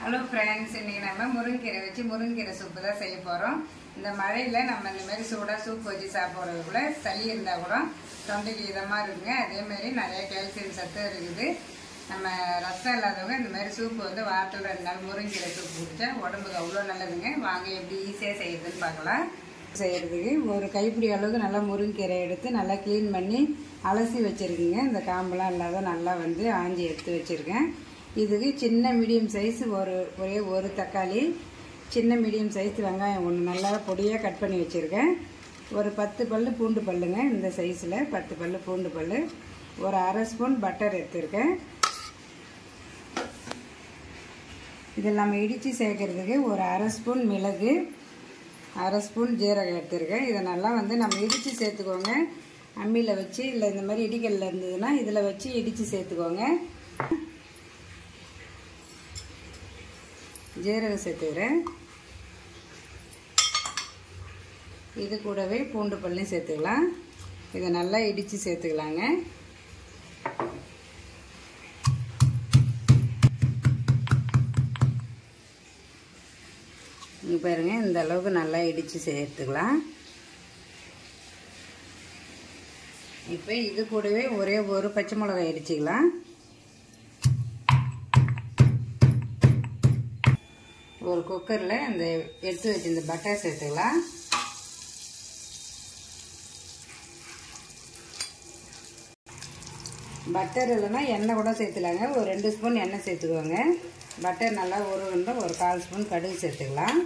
hello friends இன்னைக்கு நம்ம முருங்கீரை வச்சு முருங்கீரை சூப்பு தான் செய்ய போகிறோம் இந்த மழையில் நம்ம இந்த மாதிரி சூடாக சூப் வச்சு சாப்பிட்றதுக்குள்ள சளி இருந்தால் கூட தொண்டைக்கு இதமாக இருக்குங்க அதே மாதிரி நிறைய கால்சியம் சத்து இருக்குது நம்ம ரசம் இல்லாதவங்க இந்த மாதிரி சூப்பு வந்து வாரத்தில் ரெண்டு நாள் முருங்கீரை சூப் குடிச்சா உடம்புக்கு அவ்வளோ நல்லதுங்க வாங்க எப்படி ஈஸியாக செய்யறதுன்னு பார்க்கலாம் செய்கிறதுக்கு ஒரு கைப்பிடி அளவுக்கு நல்லா முருங்கீரை எடுத்து நல்லா க்ளீன் பண்ணி அலசி வச்சுருக்குங்க இந்த காம்பெல்லாம் இல்லாத நல்லா வந்து ஆஞ்சி எடுத்து வச்சுருக்கேன் இதுக்கு சின்ன மீடியம் சைஸ் ஒரு ஒரே ஒரு தக்காளி சின்ன மீடியம் சைஸ் வெங்காயம் ஒன்று நல்லா பொடியாக கட் பண்ணி வச்சுருக்கேன் ஒரு பத்து பல்லு பூண்டு பல்லுங்க இந்த சைஸில் பத்து பல்லு பூண்டு பல்லு ஒரு அரை ஸ்பூன் பட்டர் எடுத்திருக்கேன் இதில் நம்ம இடித்து சேர்க்கறதுக்கு ஒரு அரை ஸ்பூன் மிளகு அரை ஸ்பூன் ஜீரகம் எடுத்துருக்கேன் இதை நல்லா வந்து நம்ம இடித்து சேர்த்துக்கோங்க அம்மியில் வச்சு இல்லை இந்த மாதிரி இடிக்கல்ல இருந்ததுன்னா இதில் வச்சு இடித்து சேர்த்துக்கோங்க ஜீரகம் சேர்த்துக்கிறேன் இது கூடவே பூண்டு பல்லையும் சேர்த்துக்கலாம் இதை நல்லா இடித்து சேர்த்துக்கலாங்க இங்கே பாருங்க இந்த அளவுக்கு நல்லா இடித்து சேர்த்துக்கலாம் இப்போ இது கூடவே ஒரே ஒரு பச்சை மிளகாய் இடிச்சிக்கலாம் ஒரு குக்கரில் இந்த எடுத்து வச்சு இந்த பட்டர் சேர்த்துக்கலாம் பட்டர் இல்லைன்னா எண்ணெய் கூட சேர்த்துலாங்க ஒரு ரெண்டு ஸ்பூன் எண்ணெய் சேர்த்துக்கோங்க பட்டர் நல்லா உருகுன்ற ஒரு கால் ஸ்பூன் கடுகு சேர்த்துக்கலாம்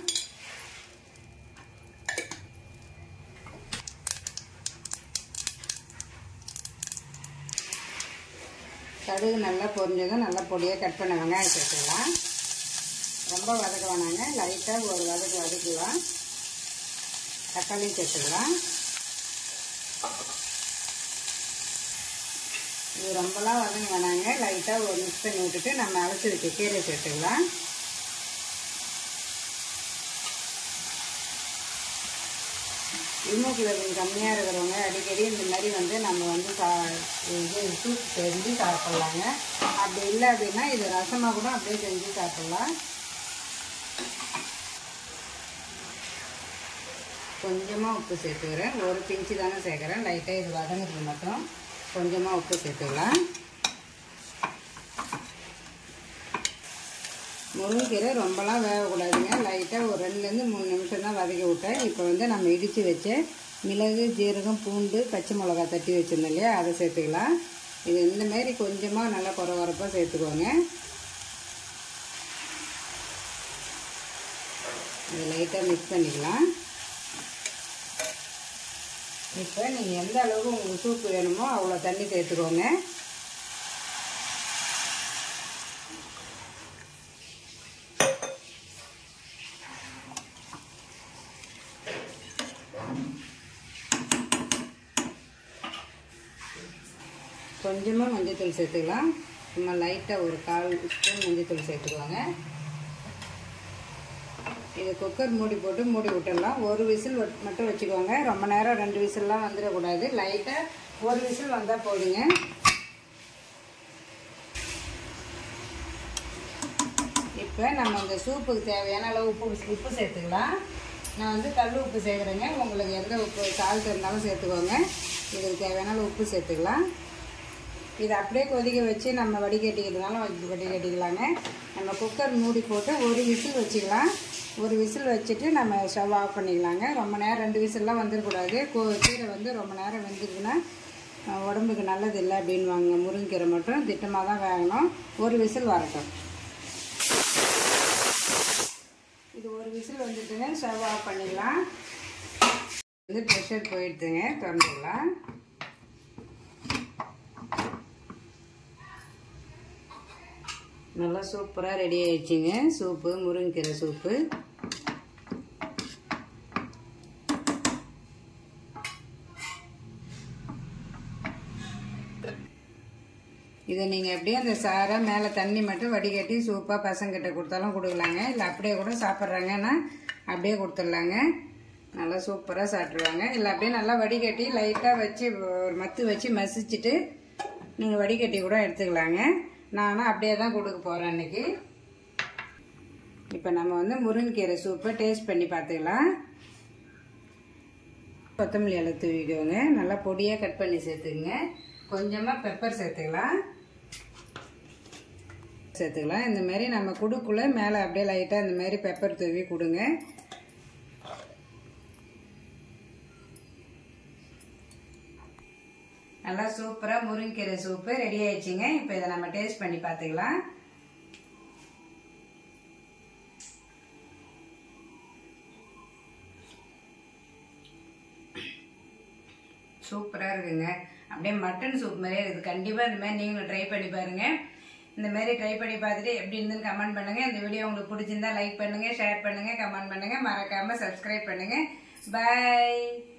கடுகு நல்லா பொரிஞ்சதும் நல்லா பொடியாக கட் பண்ண வெங்காயம் சேர்த்துக்கலாம் ரொம்ப வதக்க வேணாங்க லைட்டாக ஒரு வதக்கு வதக்கலாம் தக்காளியும் சேர்த்துக்கலாம் இது ரொம்பலாம் வதங்க வேணாங்க லைட்டாக ஒரு மிக்ஸ் பண்ணி விட்டுட்டு நம்ம அரைச்சி வச்ச கீரை சேர்த்துக்கலாம் ஹீமோகுளோபின் கம்மியாக இருக்கிறவங்க அடிக்கடி இந்த மாதிரி வந்து நம்ம வந்து சா இது சூப் செஞ்சு சாப்பிட்லாங்க அப்படி இல்லை அப்படின்னா இது ரசமாக கூட அப்படியே செஞ்சு சாப்பிட்லாம் கொஞ்சமாக உப்பு சேர்த்துக்கிறேன் ஒரு பிஞ்சு தானே சேர்க்குறேன் லைட்டாக இது வதங்குறது மட்டும் கொஞ்சமாக உப்பு சேர்த்துக்கலாம் முருங்கீரை ரொம்பலாம் வேகக்கூடாதுங்க லைட்டாக ஒரு ரெண்டுலேருந்து மூணு நிமிஷம் தான் வதக்கி விட்டேன் இப்போ வந்து நம்ம இடித்து வச்ச மிளகு ஜீரகம் பூண்டு பச்சை மிளகா தட்டி வச்சுருந்தோம் இல்லையா அதை சேர்த்துக்கலாம் இது இந்தமாரி கொஞ்சமாக நல்லா குறை குறைப்பாக சேர்த்துக்கோங்க இது லைட்டாக மிக்ஸ் பண்ணிக்கலாம் இப்போ நீங்கள் எந்த அளவுக்கு உங்களுக்கு சூப்பு வேணுமோ அவ்வளோ தண்ணி சேர்த்துக்கோங்க கொஞ்சமாக மஞ்சத்தூள் சேர்த்துக்கலாம் சும்மா லைட்டாக ஒரு கால் ஸ்பூன் மஞ்சத்தூள் சேர்த்துக்கோங்க இது குக்கர் மூடி போட்டு மூடி விட்டுடலாம் ஒரு விசில் மட்டும் வச்சுக்கோங்க ரொம்ப நேரம் ரெண்டு விசில்லாம் வந்துடக்கூடாது லைட்டாக ஒரு விசில் வந்தால் போதுங்க இப்போ நம்ம இந்த சூப்புக்கு தேவையான அளவு உப்பு உப்பு சேர்த்துக்கலாம் நான் வந்து கல் உப்பு சேர்க்குறேங்க உங்களுக்கு எந்த உப்பு சால்ட் இருந்தாலும் சேர்த்துக்கோங்க இதுக்கு தேவையான அளவு உப்பு சேர்த்துக்கலாம் இதை அப்படியே கொதிக்க வச்சு நம்ம வடிகட்டிக்கிறதுனால வடிகட்டிக்கலாங்க நம்ம குக்கர் மூடி போட்டு ஒரு விசில் வச்சுக்கலாம் ஒரு விசில் வச்சுட்டு நம்ம ஸ்டவ் ஆஃப் பண்ணிக்கலாங்க ரொம்ப நேரம் ரெண்டு விசில்லாம் வந்துடக்கூடாது கோ கீரை வந்து ரொம்ப நேரம் வெந்துருக்குன்னா உடம்புக்கு நல்லது இல்லை அப்படின்வாங்க முருங்கீரை மட்டும் திட்டமாக தான் வேகணும் ஒரு விசில் வரட்டும் இது ஒரு விசில் வந்துட்டுங்க ஸ்டவ் ஆஃப் பண்ணிடலாம் வந்து ப்ரெஷர் போயிடுதுங்க திறந்துடலாம் நல்லா சூப்பராக ரெடி ஆயிடுச்சுங்க சூப்பு முருங்கீரை சூப்பு இதை நீங்கள் அப்படியே அந்த சாரை மேலே தண்ணி மட்டும் வடிகட்டி சூப்பாக பசங்கிட்ட கொடுத்தாலும் கொடுக்கலாங்க இல்லை அப்படியே கூட சாப்பிட்றாங்கன்னா அப்படியே கொடுத்துடலாங்க நல்லா சூப்பராக சாப்பிட்ருவாங்க இல்லை அப்படியே நல்லா வடிகட்டி லைட்டாக வச்சு ஒரு மத்து வச்சு மசிச்சுட்டு நீங்கள் வடிகட்டி கூட எடுத்துக்கலாங்க நானும் அப்படியே தான் கொடுக்க போகிறேன் அன்னைக்கு இப்போ நம்ம வந்து முருங்கைக்கீரை சூப்பை டேஸ்ட் பண்ணி பார்த்துக்கலாம் கொத்தமல்லி இலை தூவிக்கோங்க நல்லா பொடியாக கட் பண்ணி சேர்த்துக்குங்க கொஞ்சமாக பெப்பர் சேர்த்துக்கலாம் சேர்த்துக்கலாம் இந்த மாதிரி நம்ம குடுக்குள்ள மேலே அப்படியே லைட்டாக இந்த மாதிரி பெப்பர் தூவி கொடுங்க நல்லா சூப்பராக முருங்கீரை சூப்பு ரெடி ஆயிடுச்சுங்க இப்போ இதை நம்ம டேஸ்ட் பண்ணி பார்த்துக்கலாம் சூப்பராக இருக்குங்க அப்படியே மட்டன் சூப் மாதிரியே இருக்குது கண்டிப்பாக இந்த மாதிரி நீங்களும் ட்ரை பண்ணி பாருங்கள் இந்த மாதிரி ட்ரை பண்ணி பார்த்துட்டு எப்படி இருந்துன்னு கமெண்ட் பண்ணுங்கள் இந்த வீடியோ உங்களுக்கு பிடிச்சிருந்தா லைக் பண்ணுங்கள் ஷேர் பண்ணுங்கள் கமெண்ட் பண்ணுங்கள் மறக்காமல் சப்ஸ்கிரைப் பண்ணுங்கள் பாய்